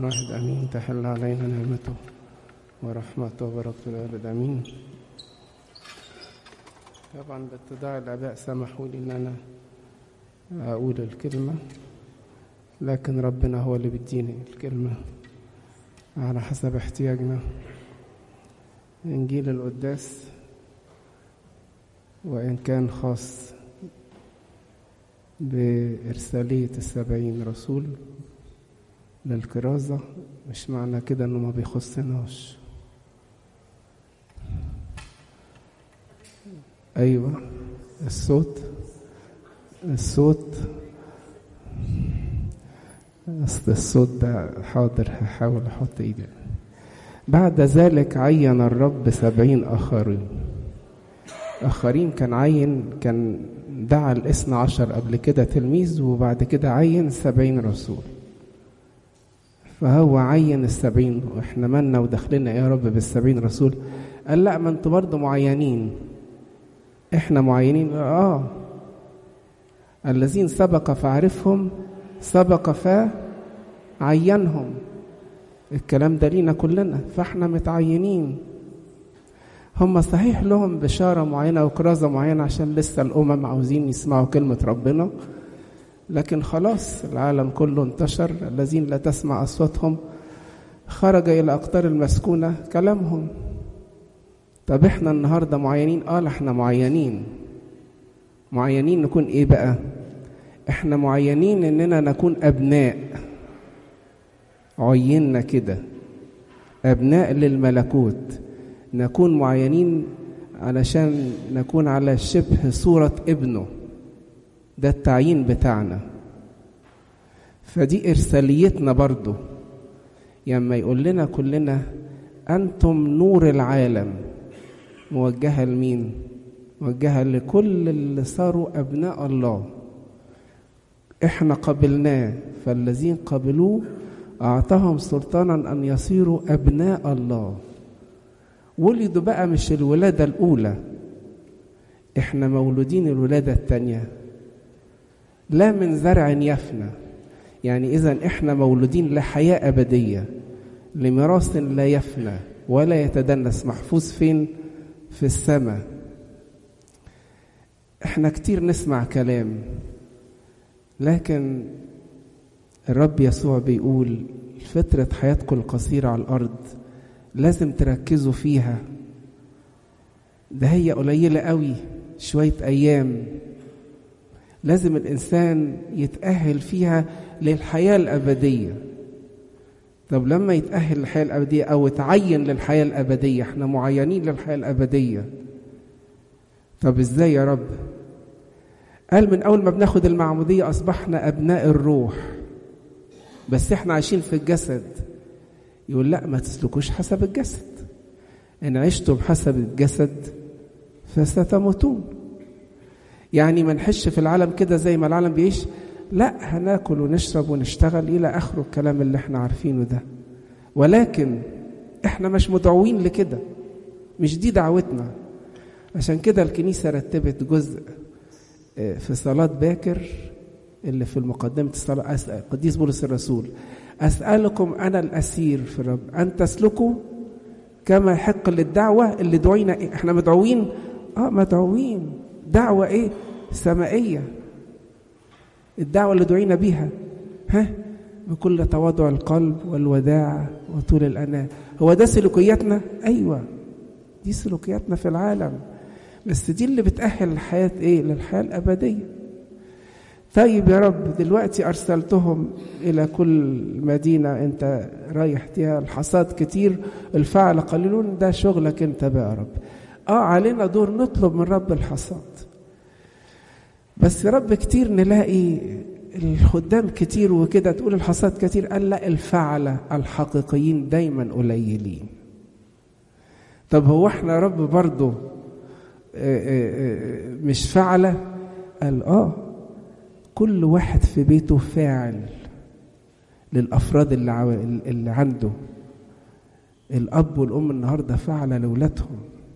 الواحد أمين تحل علينا نعمته ورحمته وبركته الأبد أمين طبعا باتضاع الآباء سمحوا لي إن أنا أقول الكلمة لكن ربنا هو اللي بيديني الكلمة على حسب احتياجنا إنجيل القداس وإن كان خاص بإرسالية السبعين رسول للكرازة مش معنى كده إنه ما بيخصناش أيوة الصوت الصوت أصل الصوت ده حاضر هحاول أحط إيدي بعد ذلك عين الرب سبعين آخرين آخرين كان عين كان دعا الاثنى عشر قبل كده تلميذ وبعد كده عين سبعين رسول فهو عين السبعين واحنا مالنا ودخلنا يا رب بالسبعين رسول قال لا ما انتوا برضه معينين احنا معينين اه الذين سبق فعرفهم سبق فعينهم الكلام ده لينا كلنا فاحنا متعينين هم صحيح لهم بشارة معينة وكرازة معينة عشان لسه الأمم عاوزين يسمعوا كلمة ربنا لكن خلاص العالم كله انتشر الذين لا تسمع أصواتهم خرج إلى أقطار المسكونة كلامهم طب احنا النهاردة معينين اه احنا معينين معينين نكون ايه بقى احنا معينين اننا نكون ابناء عيننا كده ابناء للملكوت نكون معينين علشان نكون على شبه صورة ابنه ده التعيين بتاعنا فدي إرساليتنا برضو لما يعني يقول لنا كلنا أنتم نور العالم موجهة لمين؟ موجهة لكل اللي صاروا أبناء الله إحنا قبلناه فالذين قبلوه أعطاهم سلطانا أن يصيروا أبناء الله ولدوا بقى مش الولادة الأولى إحنا مولودين الولادة الثانية لا من زرع يفنى يعني إذا إحنا مولودين لحياة أبدية لميراث لا يفنى ولا يتدنس محفوظ فين في السماء احنا كتير نسمع كلام لكن الرب يسوع بيقول فترة حياتكم القصيرة على الأرض لازم تركزوا فيها ده هي قليلة قوي شوية أيام لازم الإنسان يتأهل فيها للحياة الأبدية طب لما يتأهل للحياة الأبدية أو يتعين للحياة الأبدية احنا معينين للحياة الأبدية طب ازاي يا رب قال من أول ما بناخد المعمودية أصبحنا أبناء الروح بس احنا عايشين في الجسد يقول لا ما تسلكوش حسب الجسد إن عشتم حسب الجسد فستموتون يعني ما نحش في العالم كده زي ما العالم بيعيش لا هناكل ونشرب ونشتغل إلى آخره الكلام اللي احنا عارفينه ده ولكن احنا مش مدعوين لكده مش دي دعوتنا عشان كده الكنيسة رتبت جزء في صلاة باكر اللي في المقدمة الصلاة قديس بولس الرسول أسألكم أنا الأسير في الرب أن تسلكوا كما يحق للدعوة اللي دعينا إيه؟ احنا مدعوين اه مدعوين دعوة ايه سمائية الدعوة اللي دعينا بيها ها بكل تواضع القلب والوداع وطول الأناة هو ده سلوكياتنا أيوة دي سلوكياتنا في العالم بس دي اللي بتأهل الحياة ايه للحياة الأبدية طيب يا رب دلوقتي أرسلتهم إلى كل مدينة أنت رايح فيها الحصاد كتير الفعل قليلون ده شغلك أنت بقى يا رب آه علينا دور نطلب من رب الحصاد بس يا رب كتير نلاقي الخدام كتير وكده تقول الحصاد كتير قال لا الفعلة الحقيقيين دايما قليلين طب هو احنا يا رب برضه مش فعلة قال اه كل واحد في بيته فاعل للأفراد اللي, عو... اللي عنده الأب والأم النهاردة فعلة لأولادهم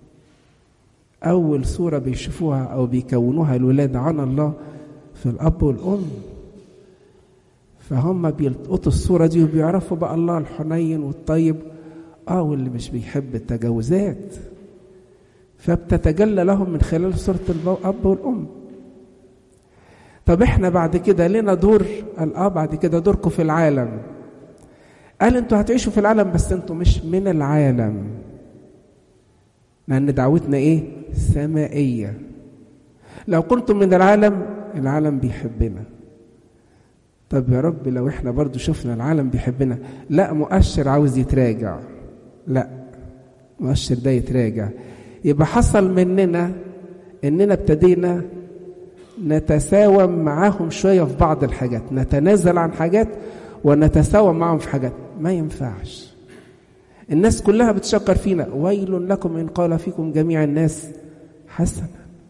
أول صورة بيشوفوها أو بيكونوها الولاد عن الله في الأب والأم فهم بيلقطوا الصورة دي وبيعرفوا بقى الله الحنين والطيب اه واللي مش بيحب التجاوزات فبتتجلى لهم من خلال صورة الأب والأم طب احنا بعد كده لنا دور قال اه بعد كده دوركم في العالم قال انتوا هتعيشوا في العالم بس انتوا مش من العالم لأن دعوتنا ايه سمائية لو كنتم من العالم العالم بيحبنا طب يا رب لو احنا برضو شفنا العالم بيحبنا لا مؤشر عاوز يتراجع لا مؤشر ده يتراجع يبقى حصل مننا اننا ابتدينا نتساوم معاهم شويه في بعض الحاجات نتنازل عن حاجات ونتساوم معهم في حاجات ما ينفعش الناس كلها بتشكر فينا ويل لكم ان قال فيكم جميع الناس حسنا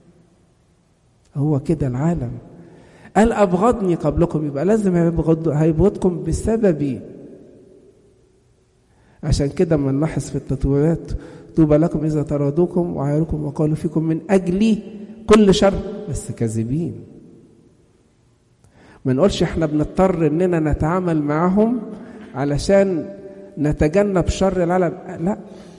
هو كده العالم قال ابغضني قبلكم يبقى لازم هيبغض هيبغضكم بسببي عشان كده ما نلاحظ في التطويرات طوبى لكم اذا طردوكم وعايركم وقالوا فيكم من اجلي كل شر بس كاذبين ما نقولش احنا بنضطر اننا نتعامل معهم علشان نتجنب شر العالم لا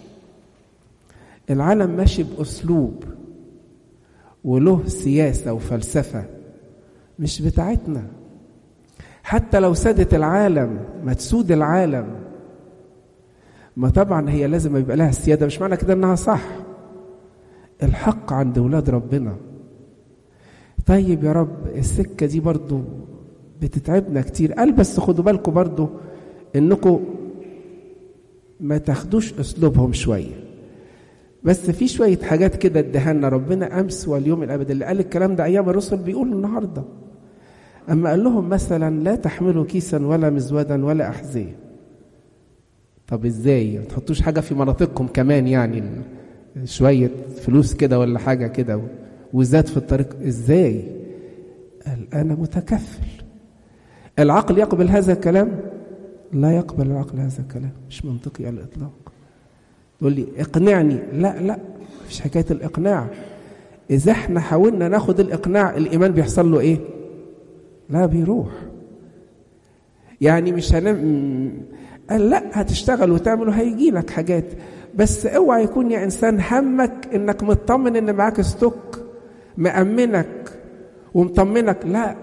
العالم ماشي باسلوب وله سياسه وفلسفه مش بتاعتنا حتى لو سادت العالم ما تسود العالم ما طبعا هي لازم يبقى لها السياده مش معنى كده انها صح الحق عند ولاد ربنا طيب يا رب السكه دي برضو بتتعبنا كتير قال بس خدوا بالكم برضو انكم ما تاخدوش اسلوبهم شويه بس في شويه حاجات كده ادهنا ربنا امس واليوم الابد اللي قال الكلام ده ايام الرسل بيقول النهارده اما قال لهم مثلا لا تحملوا كيسا ولا مزودا ولا احذيه طب ازاي ما تحطوش حاجه في مناطقكم كمان يعني شويه فلوس كده ولا حاجه كده وزاد في الطريق ازاي قال انا متكفل العقل يقبل هذا الكلام لا يقبل العقل هذا الكلام مش منطقي على الاطلاق تقول لي اقنعني لا لا مفيش حكايه الاقناع اذا احنا حاولنا ناخد الاقناع الايمان بيحصل له ايه لا بيروح يعني مش هنم قال لا هتشتغل وتعمل وهيجي لك حاجات بس اوعى يكون يا انسان همك انك مطمن ان معاك ستوك مأمنك ومطمنك لا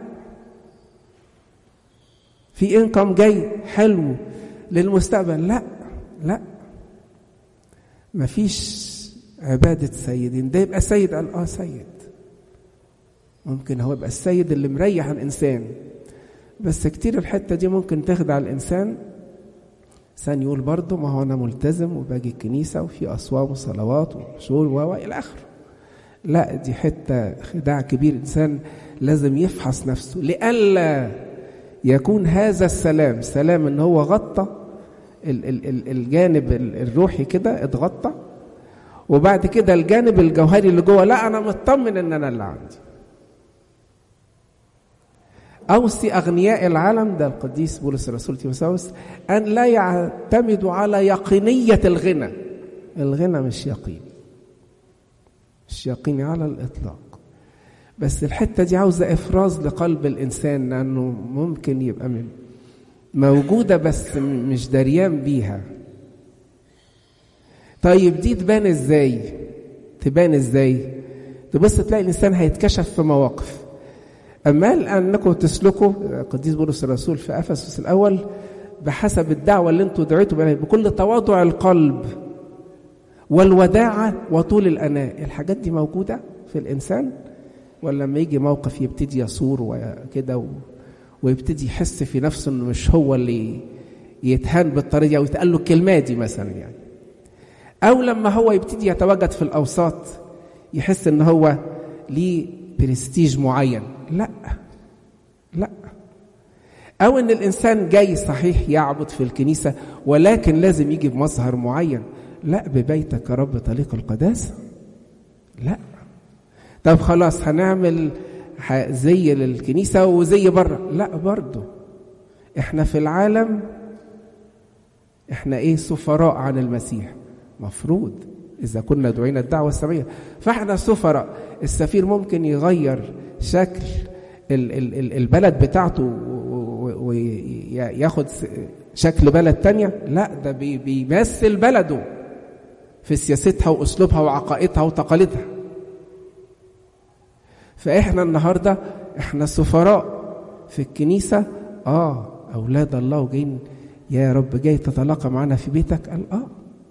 في انكم جاي حلو للمستقبل لا لا مفيش عبادة سيدين ده يبقى سيد قال اه سيد ممكن هو يبقى السيد اللي مريح الإنسان بس كتير الحتة دي ممكن تخدع الإنسان إنسان يقول برضه ما هو أنا ملتزم وباجي الكنيسة وفي أصوام وصلوات وشهور و إلى آخره لا دي حتة خداع كبير إنسان لازم يفحص نفسه لئلا يكون هذا السلام سلام إن هو غطى الجانب الروحي كده اتغطى وبعد كده الجانب الجوهري اللي جوه لا انا مطمن ان انا اللي عندي اوصي اغنياء العالم ده القديس بولس الرسول تيموثاوس ان لا يعتمدوا على يقينيه الغنى الغنى مش يقين مش يقيني على الاطلاق بس الحته دي عاوزه افراز لقلب الانسان لانه ممكن يبقى من موجودة بس مش دريان بيها طيب دي تبان ازاي تبان ازاي تبص تلاقي الانسان هيتكشف في مواقف اما قال انكم تسلكوا قديس بولس الرسول في افسس الاول بحسب الدعوه اللي انتم دعيتوا بها بكل تواضع القلب والوداعه وطول الاناء الحاجات دي موجوده في الانسان ولا لما يجي موقف يبتدي يصور وكده و... ويبتدي يحس في نفسه انه مش هو اللي يتهان بالطريقه دي او يتقال له الكلمه دي مثلا يعني او لما هو يبتدي يتواجد في الاوساط يحس ان هو ليه برستيج معين لا لا او ان الانسان جاي صحيح يعبد في الكنيسه ولكن لازم يجي بمظهر معين لا ببيتك يا رب طريق القداسه لا طب خلاص هنعمل زي للكنيسة وزي بره لا برضو احنا في العالم احنا ايه سفراء عن المسيح مفروض اذا كنا دعينا الدعوة السمعية فاحنا سفراء السفير ممكن يغير شكل البلد بتاعته وياخد شكل بلد تانية لا ده بيمثل بلده في سياستها واسلوبها وعقائدها وتقاليدها فاحنا النهارده احنا سفراء في الكنيسه اه اولاد الله وجايين يا رب جاي تتلاقى معانا في بيتك قال اه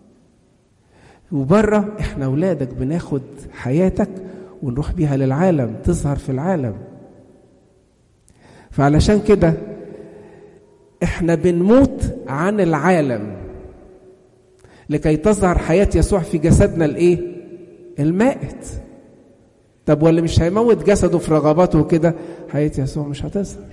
وبره احنا اولادك بناخد حياتك ونروح بيها للعالم تظهر في العالم فعلشان كده احنا بنموت عن العالم لكي تظهر حياة يسوع في جسدنا الايه المائت طب واللي مش هيموت جسده في رغباته كده حياة يسوع مش هتظهر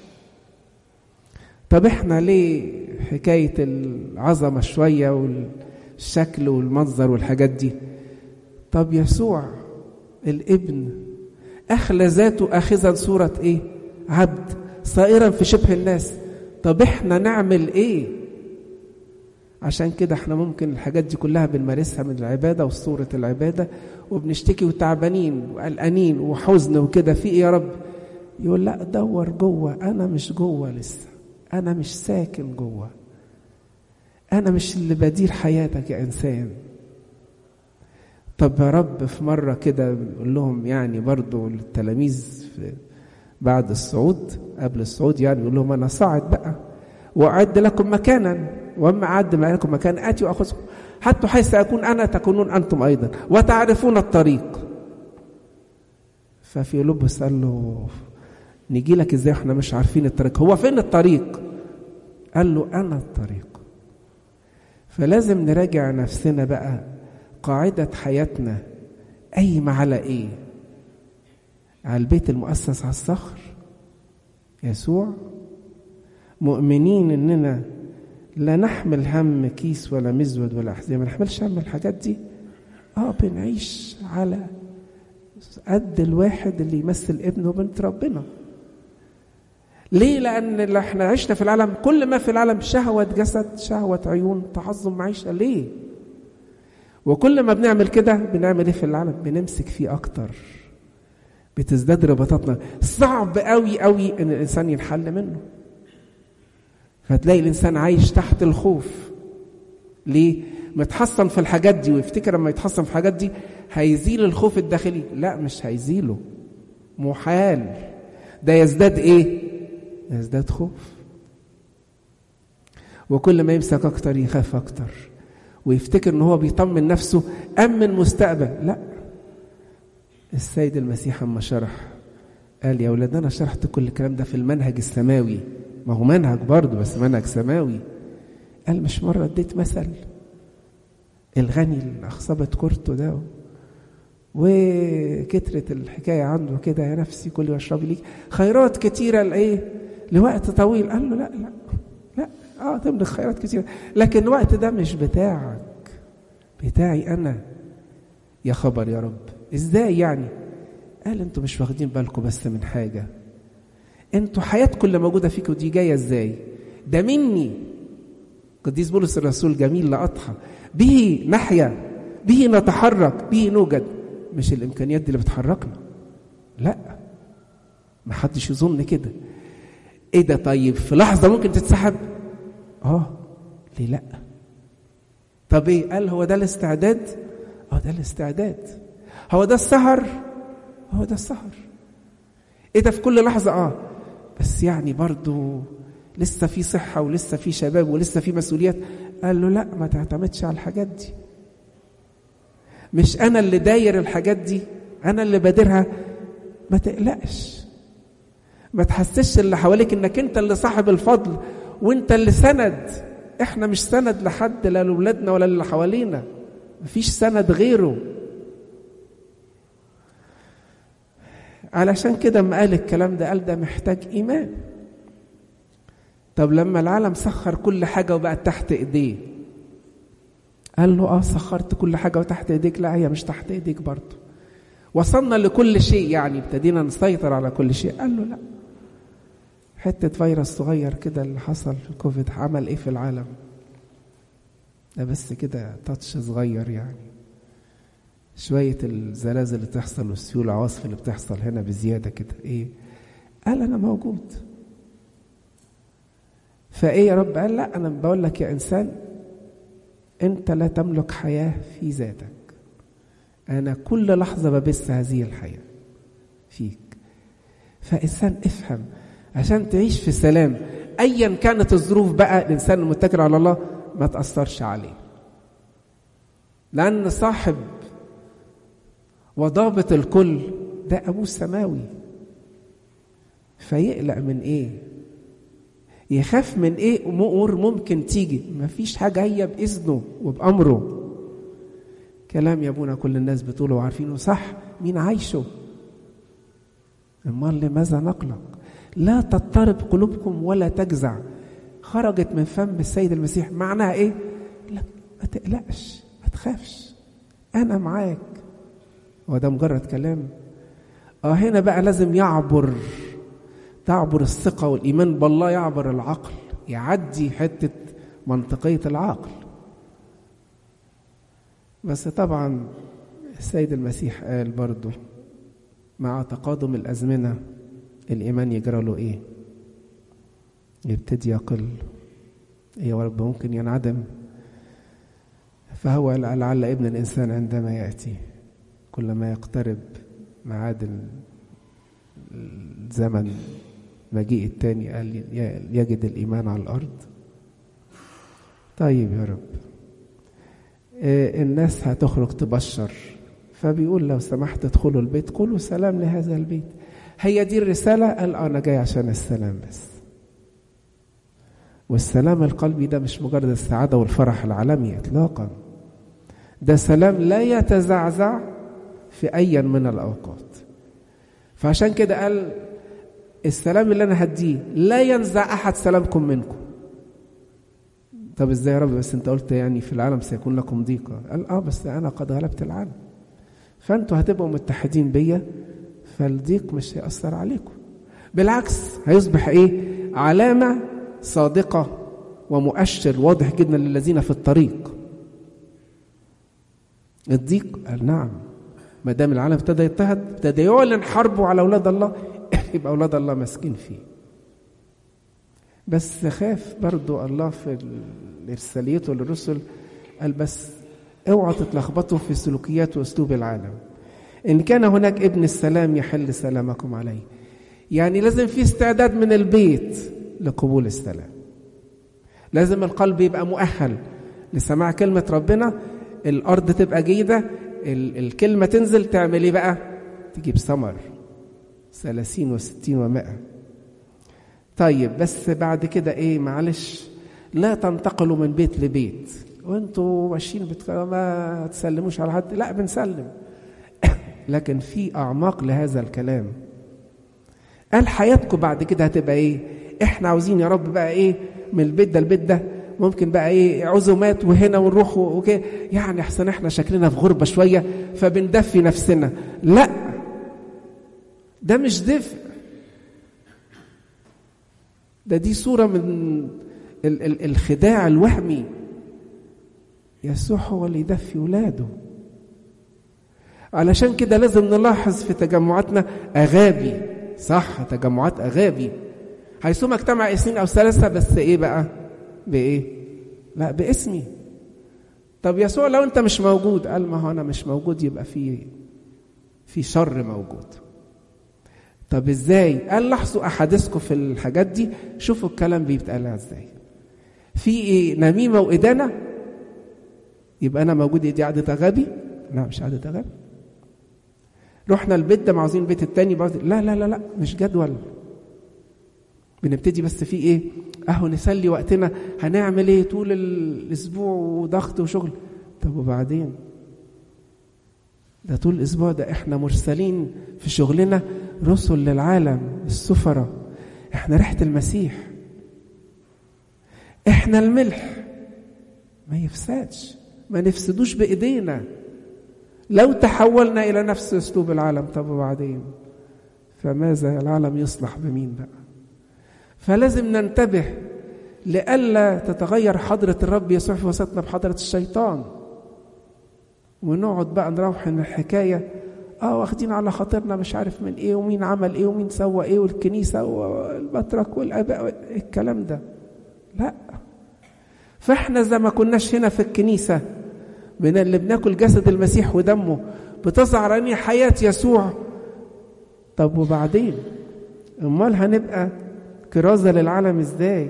طب احنا ليه حكاية العظمة شوية والشكل والمنظر والحاجات دي طب يسوع الابن أخلى ذاته آخذا صورة ايه عبد صائرا في شبه الناس طب احنا نعمل ايه عشان كده احنا ممكن الحاجات دي كلها بنمارسها من العبادة وصورة العبادة وبنشتكي وتعبانين وقلقانين وحزن وكده في ايه يا رب يقول لا دور جوه انا مش جوه لسه انا مش ساكن جوه انا مش اللي بدير حياتك يا انسان طب يا رب في مرة كده بنقول لهم يعني برضو التلاميذ في بعد الصعود قبل الصعود يعني يقول لهم انا صاعد بقى واعد لكم مكانا واما اعد لكم مكان اتي واخذكم حتى حيث اكون انا تكونون انتم ايضا وتعرفون الطريق ففي لبس قال له نجي لك ازاي احنا مش عارفين الطريق هو فين الطريق قال له انا الطريق فلازم نراجع نفسنا بقى قاعدة حياتنا قايمة على ايه على البيت المؤسس على الصخر يسوع مؤمنين اننا لا نحمل هم كيس ولا مزود ولا احزمه ما نحملش هم الحاجات دي اه بنعيش على قد الواحد اللي يمثل ابنه وبنت ربنا ليه لان احنا عشنا في العالم كل ما في العالم شهوه جسد شهوه عيون تعظم معيشه ليه وكل ما بنعمل كده بنعمل ايه في العالم بنمسك فيه اكتر بتزداد رباطاتنا صعب قوي قوي ان الانسان ينحل منه فتلاقي الانسان عايش تحت الخوف ليه متحصن في الحاجات دي ويفتكر لما يتحصن في الحاجات دي هيزيل الخوف الداخلي لا مش هيزيله محال ده يزداد ايه يزداد خوف وكل ما يمسك اكتر يخاف اكتر ويفتكر ان هو بيطمن نفسه امن مستقبل لا السيد المسيح اما شرح قال يا اولاد انا شرحت كل الكلام ده في المنهج السماوي ما هو منهج برضه بس منهج سماوي قال مش مرة اديت مثل الغني اللي أخصبت كورته ده وكترت الحكاية عنده كده يا نفسي كلي واشربي ليك خيرات كتيرة لإيه لوقت طويل قال له لا لا لا اه تملك خيرات كتيرة لكن الوقت ده مش بتاعك بتاعي أنا يا خبر يا رب ازاي يعني قال انتوا مش واخدين بالكم بس من حاجه انتوا حياتكم اللي موجوده فيكم دي جايه ازاي ده مني قديس بولس الرسول جميل لأضحى به نحيا به نتحرك به نوجد مش الامكانيات دي اللي بتحركنا لا ما حدش يظن كده ايه ده طيب في لحظه ممكن تتسحب اه ليه لا طب ايه قال هو ده الاستعداد اه ده الاستعداد هو ده السهر هو ده السهر ايه ده في كل لحظه اه بس يعني برضو لسه في صحة ولسه في شباب ولسه في مسؤوليات قال له لا ما تعتمدش على الحاجات دي مش أنا اللي داير الحاجات دي أنا اللي بادرها ما تقلقش ما تحسسش اللي حواليك انك انت اللي صاحب الفضل وانت اللي سند احنا مش سند لحد لا لاولادنا ولا اللي حوالينا مفيش سند غيره علشان كده ما قال الكلام ده قال ده محتاج ايمان طب لما العالم سخر كل حاجه وبقت تحت ايديه قال له اه سخرت كل حاجه وتحت ايديك لا هي مش تحت ايديك برضه وصلنا لكل شيء يعني ابتدينا نسيطر على كل شيء قال له لا حته فيروس صغير كده اللي حصل في كوفيد عمل ايه في العالم ده بس كده تاتش صغير يعني شوية الزلازل اللي تحصل والسيول العواصف اللي بتحصل هنا بزيادة كده ايه قال انا موجود فايه يا رب قال لا انا بقول لك يا انسان انت لا تملك حياه في ذاتك انا كل لحظه ببث هذه الحياه فيك فانسان افهم عشان تعيش في سلام ايا كانت الظروف بقى الانسان المتكل على الله ما تاثرش عليه لان صاحب وضابط الكل ده ابوه السماوي فيقلق من ايه يخاف من ايه امور ممكن تيجي مفيش حاجه هي باذنه وبامره كلام يا ابونا كل الناس بتقوله وعارفينه صح مين عايشه امال لماذا نقلق لا تضطرب قلوبكم ولا تجزع خرجت من فم السيد المسيح معناها ايه لا ما تقلقش ما تخافش انا معاك هو ده مجرد كلام اه هنا بقى لازم يعبر تعبر الثقة والإيمان بالله يعبر العقل يعدي حتة منطقية العقل بس طبعا السيد المسيح قال برضه مع تقادم الأزمنة الإيمان يجرى له إيه يبتدي يقل يا رب ممكن ينعدم فهو لعل ابن الإنسان عندما يأتي كلما يقترب ميعاد الزمن مجيء التاني قال يجد الإيمان على الأرض طيب يا رب الناس هتخرج تبشر فبيقول لو سمحت ادخلوا البيت قولوا سلام لهذا البيت هي دي الرسالة قال أنا جاي عشان السلام بس والسلام القلبي ده مش مجرد السعادة والفرح العالمي إطلاقا ده سلام لا يتزعزع في أي من الأوقات فعشان كده قال السلام اللي أنا هديه لا ينزع أحد سلامكم منكم طب ازاي يا رب بس انت قلت يعني في العالم سيكون لكم ضيقة قال اه بس انا قد غلبت العالم فانتوا هتبقوا متحدين بيا فالضيق مش هيأثر عليكم بالعكس هيصبح ايه علامة صادقة ومؤشر واضح جدا للذين في الطريق الضيق قال نعم ما دام العالم ابتدى يضطهد ابتدى يعلن حربه على اولاد الله يبقى اولاد الله ماسكين فيه بس خاف برضو الله في ارساليته للرسل قال بس اوعوا تتلخبطوا في سلوكيات واسلوب العالم ان كان هناك ابن السلام يحل سلامكم عليه يعني لازم في استعداد من البيت لقبول السلام لازم القلب يبقى مؤهل لسماع كلمة ربنا الأرض تبقى جيدة الكلمة تنزل تعمل ايه بقى تجيب ثمر ثلاثين وستين ومائة طيب بس بعد كده ايه معلش لا تنتقلوا من بيت لبيت وانتوا ماشيين بتك... ما تسلموش على حد لا بنسلم لكن في اعماق لهذا الكلام قال حياتكم بعد كده هتبقى ايه احنا عاوزين يا رب بقى ايه من البيت ده البيت ده ممكن بقى ايه عزومات وهنا ونروح وكده يعني احسن احنا شكلنا في غربه شويه فبندفي نفسنا لا ده مش دفء ده دي صوره من ال ال الخداع الوهمي يسوع هو اللي يدفي ولاده علشان كده لازم نلاحظ في تجمعاتنا اغابي صح تجمعات اغابي حيثما اجتمع اثنين او ثلاثه بس ايه بقى بايه لا باسمي طب يسوع لو انت مش موجود قال ما هو انا مش موجود يبقى في في شر موجود طب ازاي قال لاحظوا احاديثكم في الحاجات دي شوفوا الكلام بيتقال ازاي في ايه نميمه وادانه يبقى انا موجود دي قعده غبي لا مش قعده غبي رحنا البيت ده عاوزين البيت التاني بعض لا لا لا لا مش جدول بنبتدي بس في ايه اهو نسلي وقتنا هنعمل ايه طول الاسبوع وضغط وشغل طب وبعدين ده طول الاسبوع ده احنا مرسلين في شغلنا رسل للعالم السفرة احنا ريحة المسيح احنا الملح ما يفسدش ما نفسدوش بايدينا لو تحولنا الى نفس اسلوب العالم طب وبعدين فماذا العالم يصلح بمين بقى فلازم ننتبه لئلا تتغير حضرة الرب يسوع في وسطنا بحضرة الشيطان ونقعد بقى نروح من الحكاية اه واخدين على خاطرنا مش عارف من ايه ومين عمل ايه ومين سوى ايه والكنيسة والبطرك والاباء الكلام ده لا فاحنا زي ما كناش هنا في الكنيسة من اللي بناكل جسد المسيح ودمه بتظهر عيني حياة يسوع طب وبعدين امال هنبقى كرازة للعالم ازاي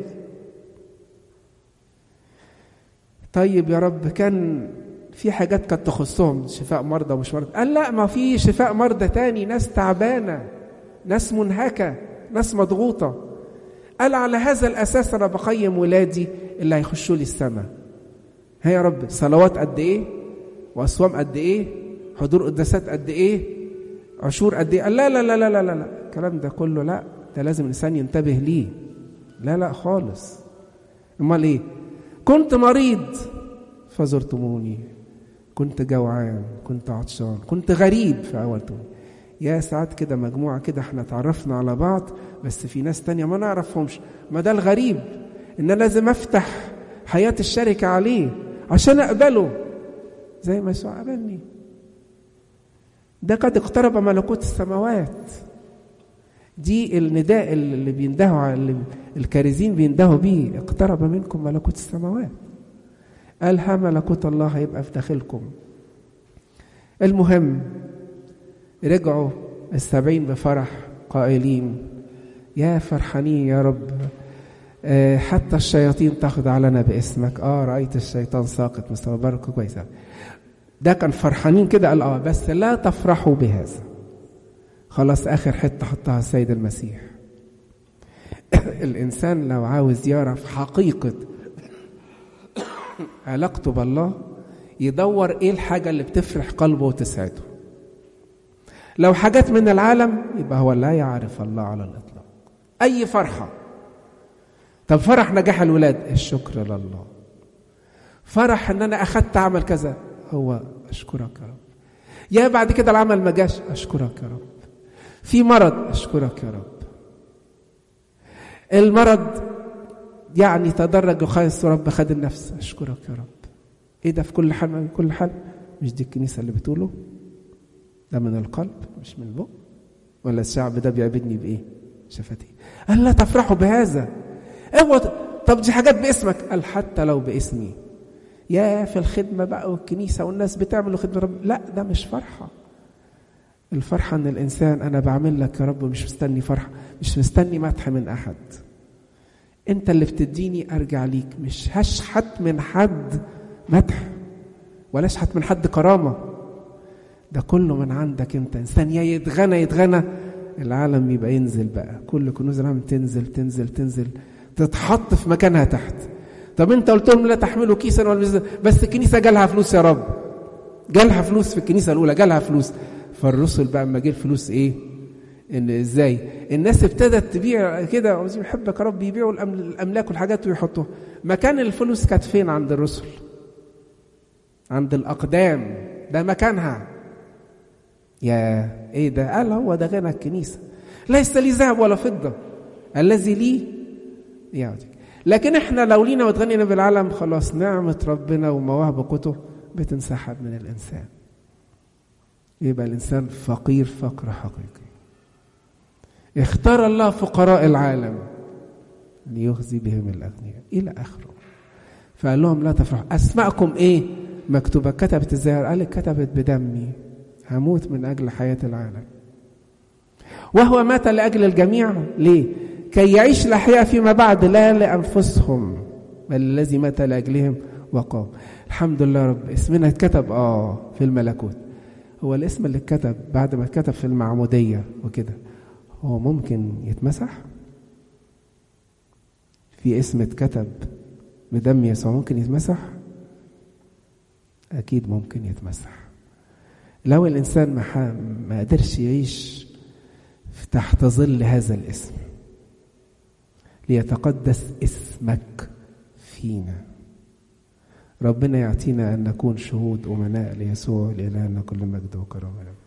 طيب يا رب كان في حاجات كانت تخصهم شفاء مرضى ومش مرضى قال لا ما في شفاء مرضى تاني ناس تعبانة ناس منهكة ناس مضغوطة قال على هذا الأساس أنا بقيم ولادي اللي هيخشوا لي السماء ها يا رب صلوات قد إيه وأصوام قد إيه حضور قداسات قد إيه عشور قد إيه قال لا لا لا لا لا لا الكلام ده كله لا ده لازم الإنسان ينتبه ليه لا لا خالص امال ايه كنت مريض فزرتموني كنت جوعان كنت عطشان كنت غريب فأولتوني يا ساعات كده مجموعة كده احنا تعرفنا على بعض بس في ناس تانية ما نعرفهمش ما ده الغريب ان أنا لازم افتح حياة الشركة عليه عشان اقبله زي ما يسوع قبلني ده قد اقترب ملكوت السماوات دي النداء اللي بيندهوا على الكارزين بيندهوا بيه اقترب منكم ملكوت السماوات قال ها ملكوت الله هيبقى في داخلكم المهم رجعوا السبعين بفرح قائلين يا فرحانين يا رب آه حتى الشياطين تخضع لنا باسمك اه رأيت الشيطان ساقط مستوى بركة كويسة ده كان فرحانين كده قال اه بس لا تفرحوا بهذا خلاص آخر حتة حطها السيد المسيح الإنسان لو عاوز يعرف حقيقة علاقته بالله يدور إيه الحاجة اللي بتفرح قلبه وتسعده لو حاجات من العالم يبقى هو لا يعرف الله على الإطلاق أي فرحة طب فرح نجاح الولاد الشكر لله فرح ان انا اخدت عمل كذا هو اشكرك يا رب يا بعد كده العمل ما جاش اشكرك يا رب في مرض اشكرك يا رب المرض يعني تدرج وخيس رب خد النفس اشكرك يا رب ايه ده في كل حال من كل حال مش دي الكنيسه اللي بتقوله ده من القلب مش من البق ولا الشعب ده بيعبدني بايه شفتي قال لا تفرحوا بهذا اوعى طب دي حاجات باسمك قال حتى لو باسمي يا في الخدمة بقى والكنيسة والناس بتعمل خدمة رب لا ده مش فرحة الفرحة ان الانسان انا بعمل لك يا رب مش مستني فرحة مش مستني مدح من احد انت اللي بتديني ارجع ليك مش هشحت من حد مدح ولا اشحت من حد كرامة ده كله من عندك انت انسان يا يتغنى يتغنى العالم يبقى ينزل بقى كل كنوز العالم تنزل تنزل تنزل تتحط في مكانها تحت طب انت قلت لهم لا تحملوا كيسا ولا بس الكنيسه جالها فلوس يا رب جالها فلوس في الكنيسه الاولى جالها فلوس فالرسل بقى اما جه الفلوس ايه ان ازاي الناس ابتدت تبيع كده يحبك يا رب يبيعوا الاملاك والحاجات ويحطوها مكان الفلوس كانت فين عند الرسل عند الاقدام ده مكانها يا ايه ده قال هو ده غنى الكنيسه ليس لي ذهب ولا فضه الذي لي يعطيك لكن احنا لو لينا وتغنينا بالعالم خلاص نعمة ربنا ومواهب قوته بتنسحب من الإنسان يبقى الإنسان فقير فقر حقيقي اختار الله فقراء العالم ليخزي بهم الأغنياء إلى آخره فقال لهم لا تفرحوا أسماءكم إيه مكتوبة كتبت الزهر قال كتبت بدمي هموت من أجل حياة العالم وهو مات لأجل الجميع ليه كي يعيش الأحياء فيما بعد لا لأنفسهم بل الذي مات لأجلهم وقام الحمد لله رب اسمنا اتكتب اه في الملكوت هو الاسم اللي اتكتب بعد ما اتكتب في المعمودية وكده هو ممكن يتمسح في اسم اتكتب بدم يسوع ممكن يتمسح أكيد ممكن يتمسح لو الإنسان ما ما قدرش يعيش تحت ظل هذا الاسم ليتقدس اسمك فينا ربنا يعطينا أن نكون شهود أمناء ليسوع لإلهنا كل مجد وكرامة